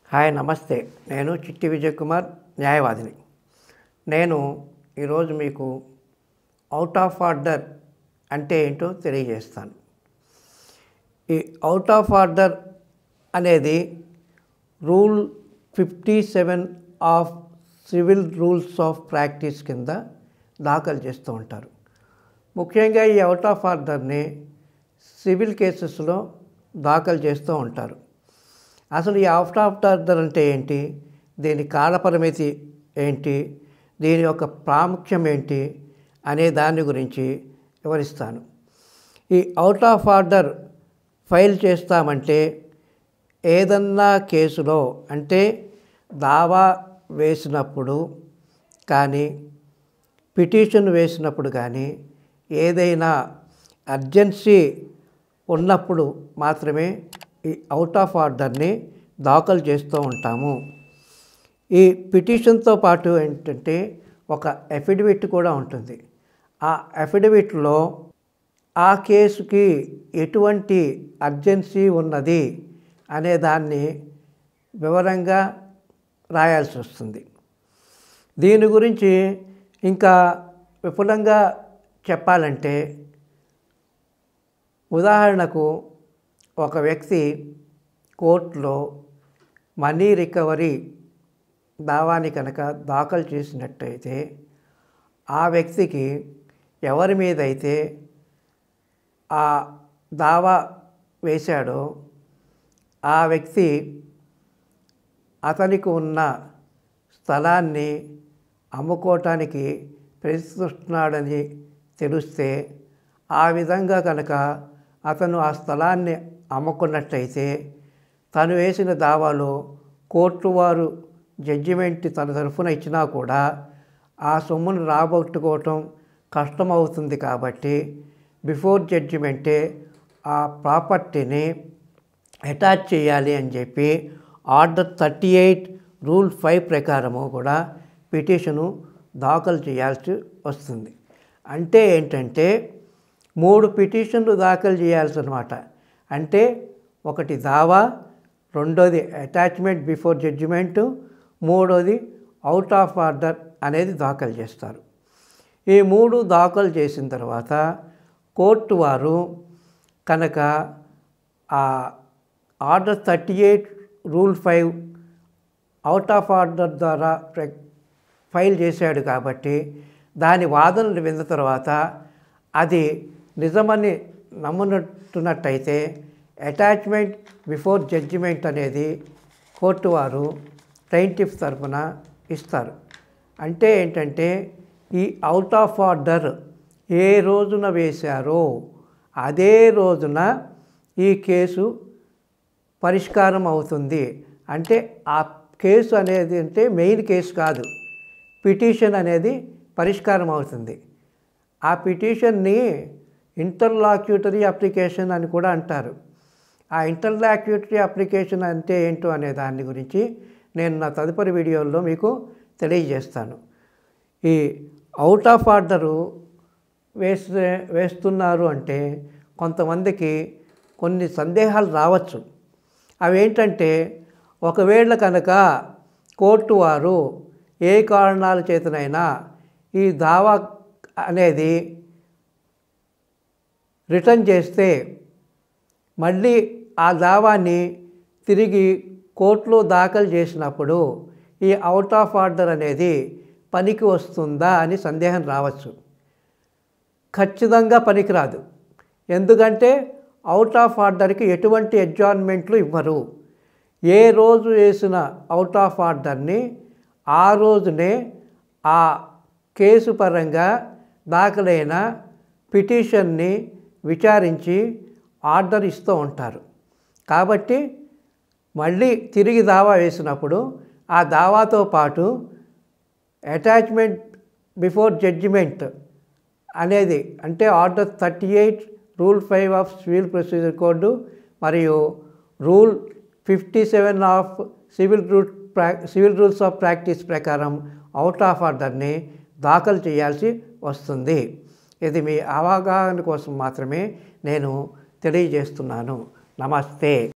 hi నమస్తే నేను చిట్టి విజయ్ కుమార్ న్యాయవాదిని నేను ఈరోజు మీకు అవుట్ ఆఫ్ ఆర్డర్ అంటే ఏంటో తెలియజేస్తాను ఈ అవుట్ ఆఫ్ ఆర్డర్ అనేది rule fifty seven of civil rules of practice కింద దాఖలు చేస్తూ ఉంటారు ముఖ్యంగా ఈ అవుట్ ఆఫ్ ఆర్డర్ని సివిల్ కేసెస్లో దాఖలు చేస్తూ ఉంటారు అసలు ఈ అవుట్ ఆఫ్ ఆర్డర్ అంటే ఏంటి దీని కాలపరిమితి ఏంటి దీని యొక్క ప్రాముఖ్యం ఏంటి అనే దాని గురించి వివరిస్తాను ఈ అవుట్ ఆఫ్ ఆర్డర్ ఫైల్ చేస్తామంటే ఏదన్నా కేసులో అంటే దావా వేసినప్పుడు కానీ పిటిషన్ వేసినప్పుడు కానీ ఏదైనా అర్జెన్సీ ఉన్నప్పుడు మాత్రమే ఈ అవుట్ ఆఫ్ ఆర్డర్ని దాఖలు చేస్తూ ఉంటాము ఈ పిటిషన్తో పాటు ఏంటంటే ఒక అఫిడవిట్ కూడా ఉంటుంది ఆ అఫిడవిట్లో ఆ కేసుకి ఎటువంటి అర్జెన్సీ ఉన్నది అనే దాన్ని వివరంగా రాయాల్సి వస్తుంది దీని గురించి ఇంకా విపులంగా చెప్పాలంటే ఉదాహరణకు ఒక వ్యక్తి కోర్టులో మనీ రికవరీ దావాని కనుక దాఖలు చేసినట్టయితే ఆ వ్యక్తికి ఎవరి మీద అయితే ఆ దావా వేశాడో ఆ వ్యక్తి అతనికి ఉన్న స్థలాన్ని అమ్ముకోవటానికి ప్రయత్నిస్తున్నాడని తెలిస్తే ఆ విధంగా కనుక అతను ఆ స్థలాన్ని అమ్ముకున్నట్టయితే తను వేసిన దావాలో కోర్టు వారు జడ్జిమెంట్ తన తరఫున ఇచ్చినా కూడా ఆ సొమ్మును రాబట్టుకోవటం కష్టమవుతుంది కాబట్టి బిఫోర్ జడ్జిమెంటే ఆ ప్రాపర్టీని అటాచ్ చేయాలి అని చెప్పి order thirty eight rule five ప్రకారము కూడా పిటిషను దాఖలు చేయాల్సి వస్తుంది అంటే ఏంటంటే మూడు పిటిషన్లు దాఖలు చేయాల్సి అనమాట అంటే ఒకటి దావా రెండోది అటాచ్మెంట్ బిఫోర్ జడ్జిమెంటు మూడోది అవుట్ ఆఫ్ ఆర్డర్ అనేది దాఖలు చేస్తారు ఈ మూడు దాఖలు చేసిన తర్వాత కోర్టు వారు కనుక ఆ order thirty eight rule five out of order ద్వారా ఫైల్ చేశాడు కాబట్టి దాని వాదనలు విన్న తర్వాత అది నిజమని నమ్మునట్టున్నట్టయితే అటాచ్మెంట్ బిఫోర్ జడ్జిమెంట్ అనేది కోర్టు వారు ప్లెయింటిఫ్ తరఫున ఇస్తారు అంటే ఏంటంటే ఈ అవుట్ ఆఫ్ ఆర్డర్ ఏ రోజున వేశారో అదే రోజున ఈ కేసు పరిష్కారం అవుతుంది అంటే ఆ కేసు అనేది అంటే మెయిన్ కేసు కాదు పిటిషన్ అనేది పరిష్కారం అవుతుంది ఆ పిటిషన్ని ఇంటర్లాక్యూటరీ అప్లికేషన్ అని కూడా అంటారు ఆ ఇంటర్లాక్యూటరీ అప్లికేషన్ అంటే ఏంటో అనే దాని గురించి నేను నా తదుపరి వీడియోల్లో మీకు తెలియజేస్తాను ఈ అవుట్ ఆఫ్ ఆర్డరు వేస్తే వేస్తున్నారు అంటే కొంతమందికి కొన్ని సందేహాలు రావచ్చు అవేంటంటే ఒకవేళ కనుక కోర్టు వారు ఏ కారణాల చేతనైనా ఈ దావా అనేది రిటర్న్ చేస్తే మళ్ళీ ఆ దావాన్ని తిరిగి కోర్టులో దాఖలు చేసినప్పుడు ఈ అవుట్ ఆఫ్ ఆర్డర్ అనేది పనికి వస్తుందా అని సందేహం రావచ్చు ఖచ్చితంగా పనికిరాదు ఎందుకంటే అవుట్ ఆఫ్ ఆర్డర్కి ఎటువంటి అడ్జాయిన్మెంట్లు ఇవ్వరు ఏ రోజు వేసిన అవుట్ ఆఫ్ ఆర్డర్ని ఆ రోజునే ఆ కేసు పరంగా దాఖలైన పిటిషన్ని విచారించి ఆర్డర్ ఇస్తూ ఉంటారు కాబట్టి మళ్ళీ తిరిగి దావా వేసినప్పుడు ఆ దావాతో పాటు అటాచ్మెంట్ బిఫోర్ జడ్జిమెంట్ అనేది అంటే order thirty eight rule five of civil procedure code మరియు rule fifty seven of civil rule ప్రా సివిల్ రూల్స్ ఆఫ్ ప్రాక్టీస్ ప్రకారం అవుట్ ఆఫ్ ఆర్డర్ని దాఖలు చేయాల్సి వస్తుంది ఇది మీ అవగాహన కోసం మాత్రమే నేను తెలియజేస్తున్నాను నమస్తే